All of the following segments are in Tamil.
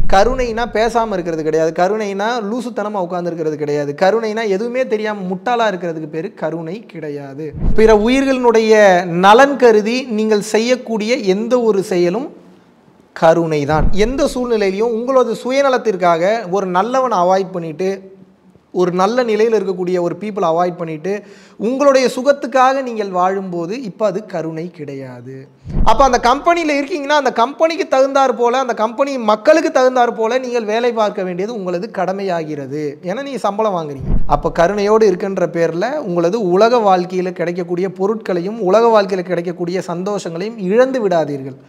கருணைனா பேசாமல் இருக்கிறது கிடையாது கருணைனா லூசுத்தனமாக உட்காந்துருக்கிறது கிடையாது கருணைனா எதுவுமே தெரியாமல் முட்டாளாக இருக்கிறதுக்கு பேர் கருணை கிடையாது பிற உயிர்களினுடைய நலன் கருதி நீங்கள் செய்யக்கூடிய எந்த ஒரு செயலும் கருணை தான் எந்த சூழ்நிலையிலையும் உங்களது சுயநலத்திற்காக ஒரு நல்லவனை அவாய்ட் பண்ணிட்டு ஒரு நல்ல நிலையில் இருக்கக்கூடிய ஒரு பீப்புளை அவாய்ட் பண்ணிட்டு உங்களுடைய சுகத்துக்காக நீங்கள் வாழும்போது இப்போ அது கருணை கிடையாது அப்போ அந்த கம்பெனியில் இருக்கீங்கன்னா அந்த கம்பெனிக்கு தகுந்தாற் போல அந்த கம்பெனி மக்களுக்கு தகுந்தாற் போல நீங்கள் வேலை பார்க்க வேண்டியது உங்களது கடமையாகிறது ஏன்னா நீங்கள் சம்பளம் வாங்குறீங்க அப்போ கருணையோடு இருக்கின்ற பேரில் உங்களது உலக வாழ்க்கையில் கிடைக்கக்கூடிய பொருட்களையும் உலக வாழ்க்கையில் கிடைக்கக்கூடிய சந்தோஷங்களையும் இழந்து விடாதீர்கள்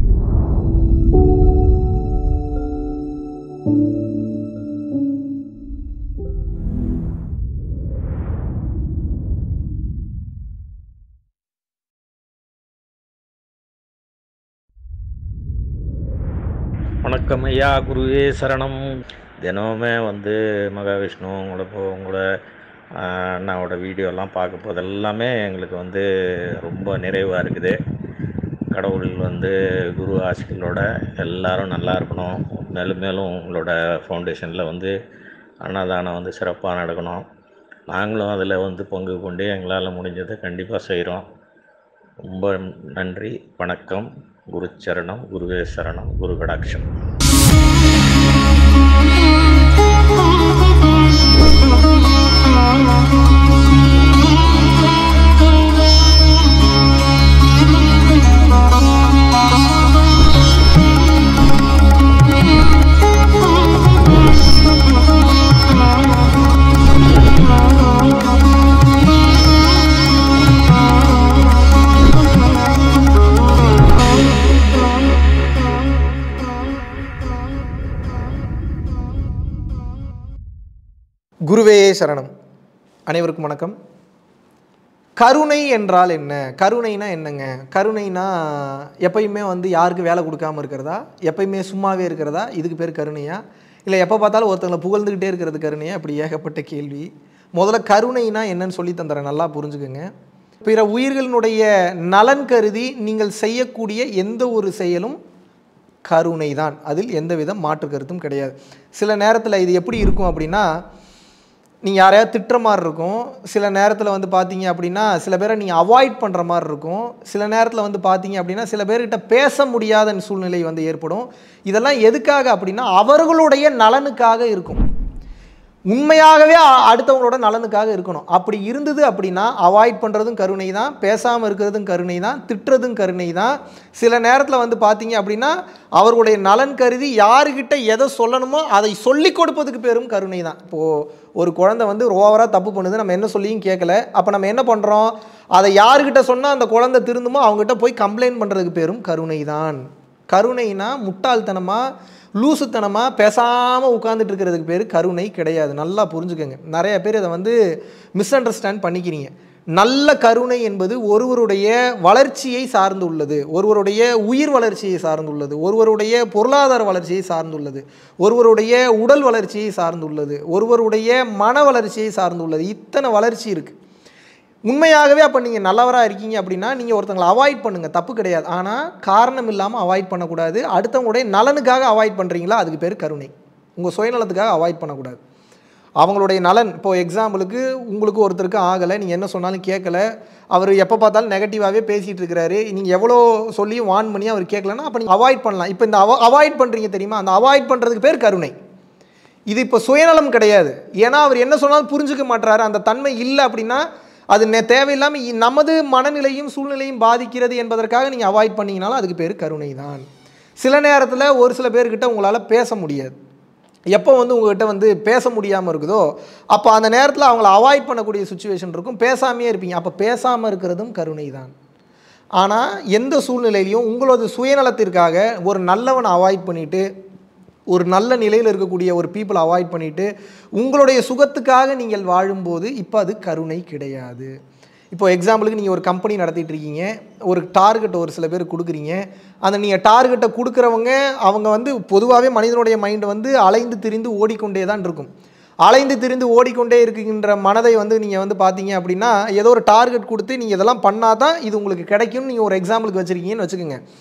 வணக்கம் ஐயா குருவே சரணம் தினமுமே வந்து மகாவிஷ்ணு உங்களோட போ உங்களோட ஆஹ், அண்ணாவோட வீடியோலாம் பார்க்க போது எல்லாமே எங்களுக்கு வந்து ரொம்ப நிறைவாக இருக்குது கடவுள் வந்து குரு ஆசிகளோட எல்லாரும் நல்லா இருக்கணும் மேலும் மேலும் உங்களோட ஃபவுண்டேஷனில் வந்து அன்னதானம் வந்து சிறப்பாக நடக்கணும் நாங்களும் அதில் வந்து பங்கு கொண்டு எங்களால் முடிஞ்சதை கண்டிப்பாக செய்கிறோம் ரொம்ப நன்றி வணக்கம் குரு சரணம் குருவே சரணம் குரு கடாட்சம் குருவே சரணம் அனைவருக்கும் வணக்கம் கருணை என்றால் என்ன கருணைனா என்னங்க கருணைனா எப்பயுமே வந்து யாருக்கு வேலை கொடுக்காம இருக்கிறதா எப்பயுமே சும்மாவே இருக்கிறதா இதுக்கு பேர் கருணையா இல்லை எப்போ பார்த்தாலும் ஒருத்தங்களை புகழ்ந்துக்கிட்டே இருக்கிறது கருணையா அப்படி ஏகப்பட்ட கேள்வி முதல்ல கருணைனா என்னன்னு சொல்லி தந்துறேன் நல்லா புரிஞ்சுக்கோங்க பிற உயிர்களினுடைய நலன் கருதி நீங்கள் செய்யக்கூடிய எந்த ஒரு செயலும் கருணை தான் அதில் எந்தவித மாற்று கருத்தும் கிடையாது சில நேரத்தில் இது எப்படி இருக்கும் அப்படின்னா நீங்கள் யாரையாவது திட்டுற மாதிரி இருக்கும் சில நேரத்தில் வந்து பார்த்தீங்க அப்படின்னா சில பேரை நீங்கள் அவாய்ட் பண்ணுற மாதிரி இருக்கும் சில நேரத்தில் வந்து பார்த்தீங்க அப்படின்னா சில பேர்கிட்ட பேச முடியாத சூழ்நிலை வந்து ஏற்படும் இதெல்லாம் எதுக்காக அப்படின்னா அவர்களுடைய நலனுக்காக இருக்கும் உண்மையாகவே அ- அடுத்தவங்களோட நலனுக்காக இருக்கணும் அப்படி இருந்தது அப்படின்னா அவாய்ட் பண்ணுறதும் கருணை தான் பேசாமல் இருக்கிறதும் கருணை தான் திட்டுறதும் கருணை தான் சில நேரத்தில் வந்து பார்த்தீங்க அப்படின்னா அவர்களுடைய நலன் கருதி யாருக்கிட்ட எதை சொல்லணுமோ அதை சொல்லி கொடுப்பதுக்கு பேரும் கருணை தான் இப்போது ஒரு குழந்தை வந்து ஓவராக தப்பு பண்ணுது நம்ம என்ன சொல்லியும் கேட்கல அப்போ நம்ம என்ன பண்ணுறோம் அதை யாருக்கிட்ட சொன்னால் அந்த குழந்தை திருந்துமோ அவங்ககிட்ட போய் கம்ப்ளைண்ட் பண்ணுறதுக்கு பேரும் கருணை தான் கருணைனா முட்டாள்தனமாக லூசுத்தனமாக பேசாமல் உட்காந்துட்டு இருக்கிறதுக்கு பேர் கருணை கிடையாது நல்லா புரிஞ்சுக்கோங்க நிறைய பேர் இதை வந்து மிஸ் அண்டர்ஸ்டாண்ட் பண்ணிக்கிறீங்க நல்ல கருணை என்பது ஒருவருடைய வளர்ச்சியை சார்ந்துள்ளது ஒருவருடைய உயிர் வளர்ச்சியை சார்ந்துள்ளது ஒருவருடைய பொருளாதார வளர்ச்சியை சார்ந்துள்ளது ஒருவருடைய உடல் வளர்ச்சியை சார்ந்துள்ளது ஒருவருடைய மன வளர்ச்சியை சார்ந்துள்ளது இத்தனை வளர்ச்சி இருக்குது உண்மையாகவே அப்போ நீங்கள் நல்லவராக இருக்கீங்க அப்படின்னா நீங்கள் ஒருத்தங்களை அவாய்ட் பண்ணுங்கள் தப்பு கிடையாது ஆனால் காரணம் இல்லாமல் அவாய்ட் பண்ணக்கூடாது அடுத்தவங்களுடைய நலனுக்காக அவாய்ட் பண்ணுறீங்களா அதுக்கு பேர் கருணை உங்கள் சுயநலத்துக்காக அவாய்ட் பண்ணக்கூடாது அவங்களுடைய நலன் இப்போ எக்ஸாம்பிளுக்கு உங்களுக்கு ஒருத்தருக்கு ஆகலை நீங்கள் என்ன சொன்னாலும் கேட்கல அவர் எப்போ பார்த்தாலும் நெகட்டிவாகவே பேசிகிட்டு இருக்கிறாரு நீங்கள் எவ்வளோ சொல்லி வான் பண்ணி அவர் கேட்கலன்னா அப்போ நீங்கள் அவாய்ட் பண்ணலாம் இப்போ இந்த அவ அவாய்ட் பண்ணுறீங்க தெரியுமா அந்த அவாய்ட் பண்ணுறதுக்கு பேர் கருணை இது இப்போ சுயநலம் கிடையாது ஏன்னா அவர் என்ன சொன்னாலும் புரிஞ்சுக்க மாட்றாரு அந்த தன்மை இல்லை அப்படின்னா அது நெ- தேவையில்லாமல் இ- நமது மனநிலையும் சூழ்நிலையும் பாதிக்கிறது என்பதற்காக நீங்கள் அவாய்ட் பண்ணீங்கனாலும் அதுக்கு பேர் கருணை தான் சில நேரத்தில் ஒரு சில பேர்கிட்ட உங்களால் பேச முடியாது எப்போ வந்து உங்ககிட்ட வந்து பேச முடியாமல் இருக்குதோ அப்போ அந்த நேரத்தில் அவங்கள அவாய்ட் பண்ணக்கூடிய சுச்சுவேஷன் இருக்கும் பேசாமையே இருப்பீங்க அப்போ பேசாமல் இருக்கிறதும் கருணை தான் ஆனால் எந்த சூழ்நிலையிலையும் உங்களது சுயநலத்திற்காக ஒரு நல்லவனை அவாய்ட் பண்ணிவிட்டு ஒரு நல்ல நிலையில் இருக்கக்கூடிய ஒரு பீப்புளை அவாய்ட் பண்ணிவிட்டு உங்களுடைய சுகத்துக்காக நீங்கள் வாழும்போது இப்போ அது கருணை கிடையாது இப்போ எக்ஸாம்பிளுக்கு நீங்கள் ஒரு கம்பெனி நடத்திட்டு இருக்கீங்க ஒரு டார்கெட் ஒரு சில பேர் கொடுக்குறீங்க அந்த நீங்கள் டார்கெட்டை கொடுக்குறவங்க அவங்க வந்து பொதுவாகவே மனிதனுடைய மைண்டு வந்து அலைந்து திரிந்து ஓடிக்கொண்டே தான் இருக்கும் அலைந்து திரிந்து ஓடிக்கொண்டே இருக்கின்ற மனதை வந்து நீங்கள் வந்து பார்த்தீங்க அப்படின்னா ஏதோ ஒரு டார்கெட் கொடுத்து நீங்கள் இதெல்லாம் பண்ணால் தான் இது உங்களுக்கு கிடைக்கும்னு நீங்கள் ஒரு எக்ஸாம்பிளுக்கு வச்சுருக்கீங்கன்னு வச்சுக்கோங்க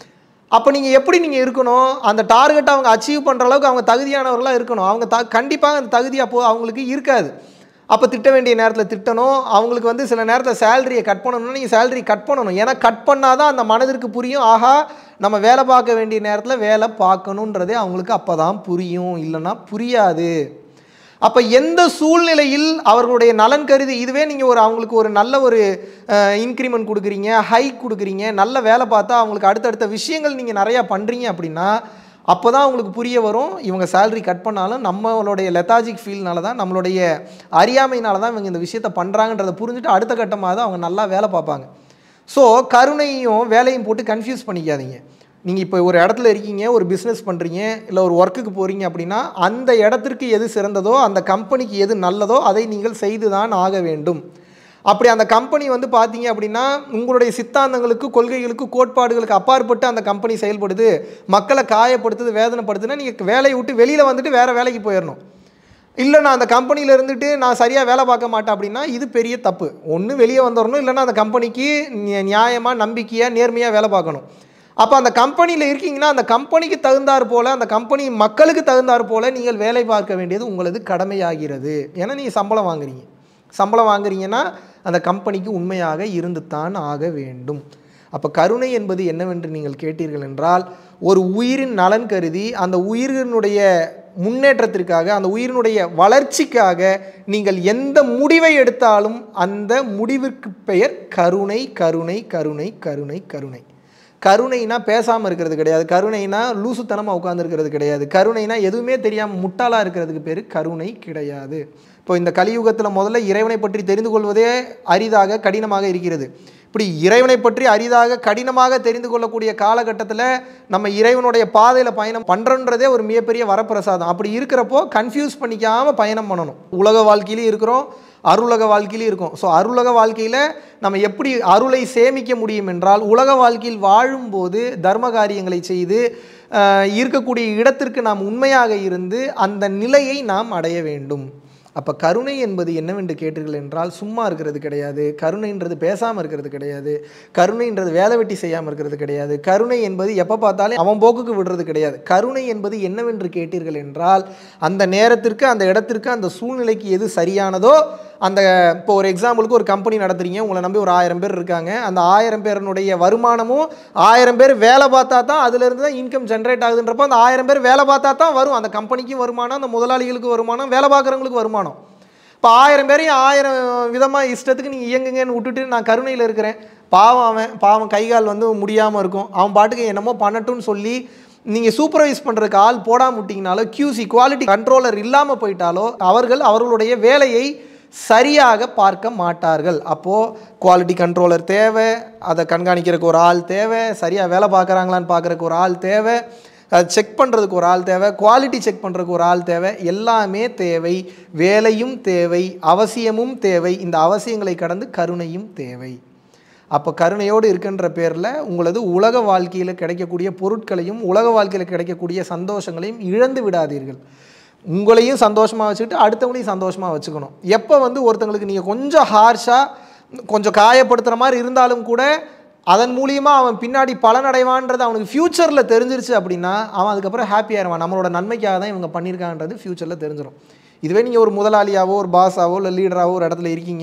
அப்போ நீங்கள் எப்படி நீங்கள் இருக்கணும் அந்த டார்கெட்டை அவங்க அச்சீவ் பண்ணுற அளவுக்கு அவங்க தகுதியானவர்களாக இருக்கணும் அவங்க த கண்டிப்பாக அந்த தகுதி அப்போ அவங்களுக்கு இருக்காது அப்போ திட்ட வேண்டிய நேரத்தில் திட்டணும் அவங்களுக்கு வந்து சில நேரத்தில் சேலரியை கட் பண்ணணும்னா நீங்கள் சேலரி கட் பண்ணணும் ஏன்னா கட் பண்ணால் தான் அந்த மனதிற்கு புரியும் ஆஹா நம்ம வேலை பார்க்க வேண்டிய நேரத்தில் வேலை பார்க்கணுன்றதே அவங்களுக்கு அப்போ தான் புரியும் இல்லைன்னா புரியாது அப்போ எந்த சூழ்நிலையில் அவர்களுடைய நலன் கருதி இதுவே நீங்கள் ஒரு அவங்களுக்கு ஒரு நல்ல ஒரு இன்க்ரிமெண்ட் கொடுக்குறீங்க ஹைக் கொடுக்குறீங்க நல்ல வேலை பார்த்தா அவங்களுக்கு அடுத்தடுத்த விஷயங்கள் நீங்கள் நிறையா பண்ணுறீங்க அப்படின்னா அப்போ தான் அவங்களுக்கு புரிய வரும் இவங்க சேலரி கட் பண்ணாலும் நம்மளுடைய லெத்தாஜிக் ஃபீல்னால தான் நம்மளுடைய அறியாமையினால தான் இவங்க இந்த விஷயத்தை பண்ணுறாங்கன்றதை புரிஞ்சுட்டு அடுத்த கட்டமாக தான் அவங்க நல்லா வேலை பார்ப்பாங்க ஸோ கருணையும் வேலையும் போட்டு கன்ஃபியூஸ் பண்ணிக்காதீங்க நீங்கள் இப்போ ஒரு இடத்துல இருக்கீங்க ஒரு பிஸ்னஸ் பண்ணுறீங்க இல்லை ஒரு ஒர்க்குக்கு போகிறீங்க அப்படின்னா அந்த இடத்திற்கு எது சிறந்ததோ அந்த கம்பெனிக்கு எது நல்லதோ அதை நீங்கள் செய்து தான் ஆக வேண்டும் அப்படி அந்த கம்பெனி வந்து பார்த்தீங்க அப்படின்னா உங்களுடைய சித்தாந்தங்களுக்கு கொள்கைகளுக்கு கோட்பாடுகளுக்கு அப்பாற்பட்டு அந்த கம்பெனி செயல்படுது மக்களை காயப்படுத்துது வேதனைப்படுத்துனா நீங்கள் வேலையை விட்டு வெளியில் வந்துட்டு வேறு வேலைக்கு போயிடணும் இல்லை நான் அந்த கம்பெனியில் இருந்துட்டு நான் சரியாக வேலை பார்க்க மாட்டேன் அப்படின்னா இது பெரிய தப்பு ஒன்று வெளியே வந்துடணும் இல்லைன்னா அந்த கம்பெனிக்கு நியாயமாக நம்பிக்கையாக நேர்மையாக வேலை பார்க்கணும் அப்போ அந்த கம்பெனியில் இருக்கீங்கன்னா அந்த கம்பெனிக்கு தகுந்தாற் போல் அந்த கம்பெனி மக்களுக்கு தகுந்தாற் போல் நீங்கள் வேலை பார்க்க வேண்டியது உங்களது கடமையாகிறது ஏன்னா நீங்கள் சம்பளம் வாங்குறீங்க சம்பளம் வாங்குறீங்கன்னா அந்த கம்பெனிக்கு உண்மையாக இருந்துத்தான் ஆக வேண்டும் அப்போ கருணை என்பது என்னவென்று நீங்கள் கேட்டீர்கள் என்றால் ஒரு உயிரின் நலன் கருதி அந்த உயிரினுடைய முன்னேற்றத்திற்காக அந்த உயிரினுடைய வளர்ச்சிக்காக நீங்கள் எந்த முடிவை எடுத்தாலும் அந்த முடிவிற்கு பெயர் கருணை கருணை கருணை கருணை கருணை கருணைனா பேசாமல் இருக்கிறது கிடையாது கருணைனா லூசுத்தனமாக உட்காந்துருக்கிறது கிடையாது கருணைனா எதுவுமே தெரியாமல் முட்டாளாக இருக்கிறதுக்கு பேர் கருணை கிடையாது இப்போ இந்த கலியுகத்தில் முதல்ல இறைவனை பற்றி தெரிந்து கொள்வதே அரிதாக கடினமாக இருக்கிறது இப்படி இறைவனை பற்றி அரிதாக கடினமாக தெரிந்து கொள்ளக்கூடிய காலகட்டத்தில் நம்ம இறைவனுடைய பாதையில் பயணம் பண்ணுறன்றதே ஒரு மிகப்பெரிய வரப்பிரசாதம் அப்படி இருக்கிறப்போ கன்ஃபியூஸ் பண்ணிக்காமல் பயணம் பண்ணணும் உலக வாழ்க்கையிலையும் இருக்கிறோம் அருளக வாழ்க்கையிலையும் இருக்கும் ஸோ அருளக வாழ்க்கையில் நம்ம எப்படி அருளை சேமிக்க முடியும் என்றால் உலக வாழ்க்கையில் வாழும்போது தர்ம காரியங்களை செய்து ஆஹ், இருக்கக்கூடிய இடத்திற்கு நாம் உண்மையாக இருந்து அந்த நிலையை நாம் அடைய வேண்டும் அப்போ கருணை என்பது என்னவென்று கேட்டீர்கள் என்றால் சும்மா இருக்கிறது கிடையாது கருணைன்றது பேசாமல் இருக்கிறது கிடையாது கருணைன்றது வேலை வெட்டி செய்யாமல் இருக்கிறது கிடையாது கருணை என்பது எப்போ பார்த்தாலும் அவன் போக்குக்கு விடுறது கிடையாது கருணை என்பது என்னவென்று கேட்டீர்கள் என்றால் அந்த நேரத்திற்கு அந்த இடத்திற்கு அந்த சூழ்நிலைக்கு எது சரியானதோ அந்த இப்போ ஒரு எக்ஸாம்பிளுக்கு ஒரு கம்பெனி நடத்துறீங்க உங்களை நம்பி ஒரு ஆயிரம் பேர் இருக்காங்க அந்த ஆயிரம் பேருனுடைய வருமானமும் ஆயிரம் பேர் வேலை பார்த்தா தான் அதுலேருந்து தான் இன்கம் ஜென்ரேட் ஆகுதுன்றப்போ அந்த ஆயிரம் பேர் வேலை பார்த்தா தான் வரும் அந்த கம்பெனிக்கும் வருமானம் அந்த முதலாளிகளுக்கு வருமானம் வேலை பார்க்குறவங்களுக்கு வருமானம் இப்போ ஆயிரம் பேரையும் ஆயிரம் விதமாக இஷ்டத்துக்கு நீங்கள் இயங்குங்கன்னு விட்டுட்டு நான் கருணையில் இருக்கிறேன் பாவம் அவன் பாவம் கை கால் வந்து முடியாமல் இருக்கும் அவன் பாட்டுக்கு என்னமோ பண்ணட்டும்னு சொல்லி நீங்கள் சூப்பர்வைஸ் பண்ணுறதுக்கு ஆள் போடாம விட்டிங்கனாலோ QC குவாலிட்டி கண்ட்ரோலர் இல்லாமல் போயிட்டாலோ அவர்கள் அவர்களுடைய வேலையை சரியாக பார்க்க மாட்டார்கள் அப்போது குவாலிட்டி கண்ட்ரோலர் தேவை அதை கண்காணிக்கிறதுக்கு ஒரு ஆள் தேவை சரியாக வேலை பார்க்குறாங்களான்னு பார்க்குறதுக்கு ஒரு ஆள் தேவை அதை செக் பண்ணுறதுக்கு ஒரு ஆள் தேவை குவாலிட்டி செக் பண்ணுறதுக்கு ஒரு ஆள் தேவை எல்லாமே தேவை வேலையும் தேவை அவசியமும் தேவை இந்த அவசியங்களை கடந்து கருணையும் தேவை அப்போ கருணையோடு இருக்கின்ற பேரில் உங்களது உலக வாழ்க்கையில் கிடைக்கக்கூடிய பொருட்களையும் உலக வாழ்க்கையில் கிடைக்கக்கூடிய சந்தோஷங்களையும் இழந்து விடாதீர்கள் உங்களையும் சந்தோஷமாக வச்சுக்கிட்டு அடுத்தவங்களையும் சந்தோஷமாக வச்சுக்கணும் எப்போ வந்து ஒருத்தங்களுக்கு நீங்கள் கொஞ்சம் ஹார்ஷாக கொஞ்சம் காயப்படுத்துகிற மாதிரி இருந்தாலும் கூட அதன் மூலியமாக அவன் பின்னாடி பலனடைவான்றது அவனுக்கு ஃப்யூச்சரில் தெரிஞ்சிருச்சு அப்படின்னா அவன் அதுக்கப்புறம் ஹாப்பி ஆயிடுவான் நம்மளோட நன்மைக்காக தான் இவங்க பண்ணியிருக்கான்றது ஃப்யூச்சரில் தெரிஞ்சிடும் இதுவே நீங்கள் ஒரு முதலாளியாவோ ஒரு பாஸாவோ இல்லை லீடராகவோ ஒரு இடத்துல இருக்கீங்க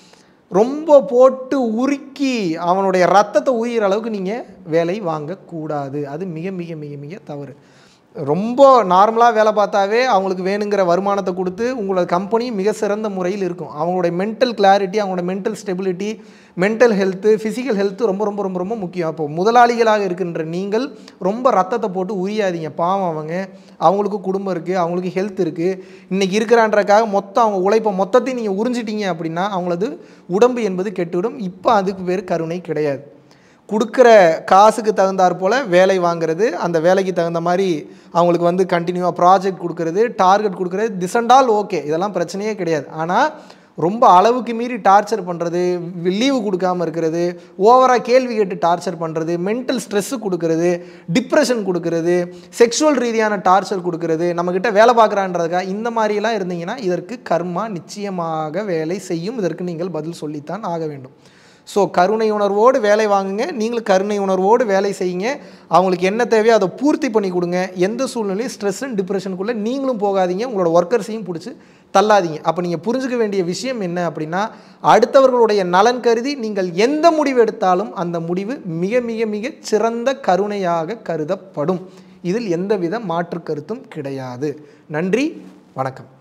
ரொம்ப போட்டு உருக்கி அவனுடைய ரத்தத்தை உயிர் அளவுக்கு நீங்கள் வேலை வாங்கக்கூடாது அது மிக மிக மிக மிக தவறு ரொம்ப நார்மலாக வேலை பார்த்தாவே அவங்களுக்கு வேணுங்கிற வருமானத்தை கொடுத்து உங்களோட கம்பெனி மிக சிறந்த முறையில் இருக்கும் அவங்களுடைய மென்டல் கிளாரிட்டி அவங்களோட mental stability mental health physical health ரொம்ப ரொம்ப ரொம்ப ரொம்ப முக்கியம் அப்போ முதலாளிகளாக இருக்கின்ற நீங்கள் ரொம்ப ரத்தத்தை போட்டு உரியாதீங்க பாவம் அவங்க அவங்களுக்கு குடும்பம் இருக்குது அவங்களுக்கு ஹெல்த் இருக்குது இன்றைக்கி இருக்கிறான்றக்காக மொத்தம் அவங்க உழைப்பை மொத்தத்தையும் நீங்கள் உறிஞ்சிட்டீங்க அப்படின்னா அவங்களது உடம்பு என்பது கெட்டுவிடும் இப்போ அதுக்கு பேர் கருணை கிடையாது கொடுக்குற காசுக்கு தகுந்தாற் போல் வேலை வாங்குறது அந்த வேலைக்கு தகுந்த மாதிரி அவங்களுக்கு வந்து கண்டினியூவாக ப்ராஜெக்ட் கொடுக்குறது டார்கெட் கொடுக்குறது திசண்டால் ஓகே இதெல்லாம் பிரச்சனையே கிடையாது ஆனால் ரொம்ப அளவுக்கு மீறி டார்ச்சர் பண்ணுறது லீவு கொடுக்காம இருக்கிறது ஓவராக கேள்வி கேட்டு டார்ச்சர் பண்ணுறது மென்டல் ஸ்ட்ரெஸ்ஸு கொடுக்கறது டிப்ரெஷன் கொடுக்கறது செக்ஷுவல் ரீதியான டார்ச்சர் கொடுக்கறது நம்மக்கிட்ட வேலை பார்க்குறான்றதுக்காக இந்த மாதிரிலாம் இருந்தீங்கன்னா இதற்கு கர்மா நிச்சயமாக வேலை செய்யும் இதற்கு நீங்கள் பதில் சொல்லித்தான் ஆக வேண்டும் ஸோ கருணை உணர்வோடு வேலை வாங்குங்க நீங்களும் கருணை உணர்வோடு வேலை செய்யுங்க அவங்களுக்கு என்ன தேவையோ அதை பூர்த்தி பண்ணி கொடுங்க எந்த சூழ்நிலையும் ஸ்ட்ரெஸ் அண்ட் டிப்ரெஷனுக்குள்ளே நீங்களும் போகாதீங்க உங்களோட ஒர்க்கர்ஸையும் பிடிச்சி தள்ளாதீங்க அப்போ நீங்கள் புரிஞ்சுக்க வேண்டிய விஷயம் என்ன அப்படின்னா அடுத்தவர்களுடைய நலன் கருதி நீங்கள் எந்த முடிவு எடுத்தாலும் அந்த முடிவு மிக மிக மிக சிறந்த கருணையாக கருதப்படும் இதில் எந்தவித மாற்று கருத்தும் கிடையாது நன்றி வணக்கம்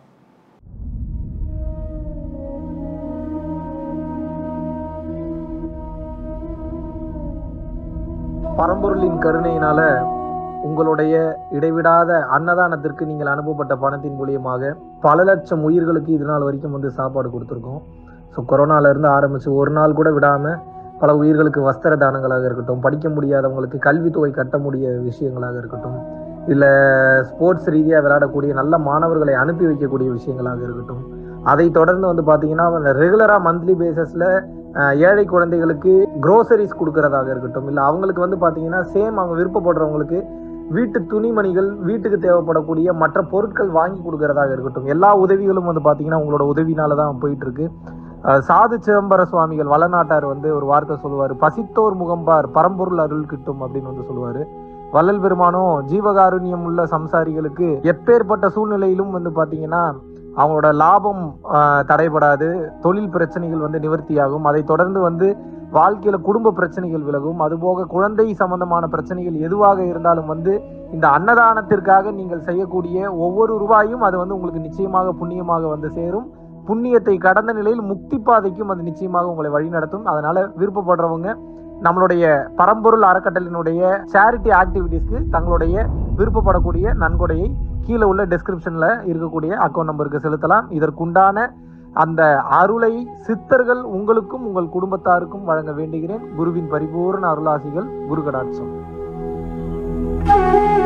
பரம்பொருளின் கருணையினால உங்களுடைய இடைவிடாத அன்னதானத்திற்கு நீங்கள் அனுப்பப்பட்ட பணத்தின் மூலியமாக பல லட்சம் உயிர்களுக்கு இது நாள் வரைக்கும் வந்து சாப்பாடு கொடுத்துருக்கோம் ஸோ கொரோனாலேருந்து ஆரம்பித்து ஒரு நாள் கூட விடாமல் பல உயிர்களுக்கு வஸ்திர தானங்களாக இருக்கட்டும் படிக்க முடியாதவங்களுக்கு கல்வித்தொகை கட்ட முடிய விஷயங்களாக இருக்கட்டும் இல்லை ஸ்போர்ட்ஸ் ரீதியாக விளையாடக்கூடிய நல்ல மாணவர்களை அனுப்பி வைக்கக்கூடிய விஷயங்களாக இருக்கட்டும் அதை தொடர்ந்து வந்து பார்த்தீங்கன்னா ரெகுலராக மந்த்லி பேசிஸில் ஏழை குழந்தைகளுக்கு க்ரோசரிஸ் கொடுக்கறதாக இருக்கட்டும் இல்லை அவங்களுக்கு வந்து பார்த்தீங்கன்னா சேம் அவங்க விருப்பப்படுறவங்களுக்கு வீட்டு துணிமணிகள் வீட்டுக்கு தேவைப்படக்கூடிய மற்ற பொருட்கள் வாங்கி கொடுக்கறதாக இருக்கட்டும் எல்லா உதவிகளும் வந்து பார்த்தீங்கன்னா உங்களோட உதவினால தான் போயிட்டு இருக்கு அஹ் சாது சிதம்பர சுவாமிகள் வளநாட்டார் வந்து ஒரு வார்த்தை சொல்லுவார் பசித்தோர் முகம்பார் பரம்பொருள் அருள் கிட்டும் அப்படின்னு வந்து சொல்லுவார் வள்ளல் பெருமானும் ஜீவகாருண்யம் உள்ள சம்சாரிகளுக்கு எப்பேற்பட்ட சூழ்நிலையிலும் வந்து பார்த்தீங்கன்னா அவங்களோட லாபம் ஆஹ், தடைபடாது தொழில் பிரச்சனைகள் வந்து நிவர்த்தியாகும் அதை தொடர்ந்து வந்து வாழ்க்கையில குடும்ப பிரச்சனைகள் விலகும் அதுபோக குழந்தை சம்பந்தமான பிரச்சனைகள் எதுவாக இருந்தாலும் வந்து இந்த அன்னதானத்திற்காக நீங்கள் செய்யக்கூடிய ஒவ்வொரு ரூபாயும் அது வந்து உங்களுக்கு நிச்சயமாக புண்ணியமாக வந்து சேரும் புண்ணியத்தை கடந்த நிலையில் முக்தி பாதைக்கும் அது நிச்சயமாக உங்களை வழிநடத்தும் அதனால விருப்பப்படுறவங்க நம்மளுடைய பரம்பொருள் அறக்கட்டளினுடைய சேரிட்டி ஆக்டிவிட்டீஸ்க்கு தங்களுடைய விருப்பப்படக்கூடிய நன்கொடையை கீழே உள்ள டெஸ்கிரிப்ஷன்ல இருக்கக்கூடிய அக்கௌண்ட் நம்பருக்கு செலுத்தலாம் இதற்குண்டான அந்த அருளை சித்தர்கள் உங்களுக்கும் உங்கள் குடும்பத்தாருக்கும் வழங்க வேண்டுகிறேன் குருவின் பரிபூர்ண அருளாசிகள் குரு கடாட்சம்